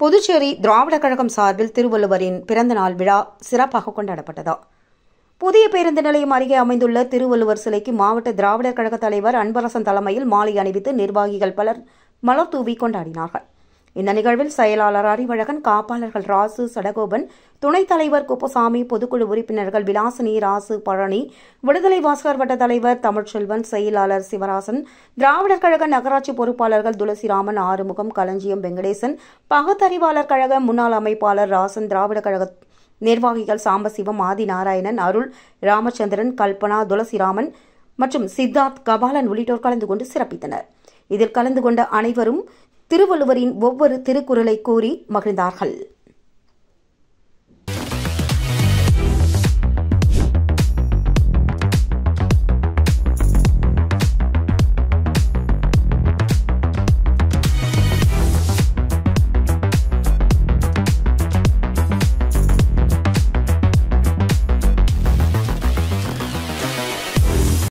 புதுச்சேரி திராவிடர் கழகம் சார்பில் திருவள்ளுவரின் பிறந்தநாள் விழா சிறப்பாக கொண்டாடப்பட்டது புதிய பேருந்து நிலையம் அருகே அமைந்துள்ள திருவள்ளுவர் சிலைக்கு மாவட்ட திராவிடர் கழக தலைவர் அன்பரசன் தலைமையில் மாலை அணிவித்து நிர்வாகிகள் பலர் மலர் தூவி கொண்டாடினார்கள் இந்த நிகழ்வில் செயலாளர் அறிவழகன் காப்பாளர்கள் ராசு சடகோபன் துணைத் தலைவர் குப்பசாமி பொதுக்குழு உறுப்பினர்கள் விலாசினி ராசு பழனி விடுதலை வாசகர் வட்ட தலைவர் தமிழ்ச்செல்வன் செயலாளர் சிவராசன் திராவிடர் கழக நகராட்சி பொறுப்பாளர்கள் துளசிராமன் ஆறுமுகம் களஞ்சியம் வெங்கடேசன் பகுத்தறிவாளர் கழக முன்னாள் அமைப்பாளர் ராசன் திராவிடர் கழக நிர்வாகிகள் சாம்பசிவம் ஆதிநாராயணன் அருள் ராமச்சந்திரன் கல்பனா துளசிராமன் மற்றும் சித்தார்த் கபாலன் உள்ளிட்டோர் கலந்து கொண்டு சிறப்பித்தனர் இதில் கலந்து கொண்ட அனைவரும் திருவள்ளுவரின் ஒவ்வொரு திருக்குறளை கூறி மகிழ்ந்தார்கள்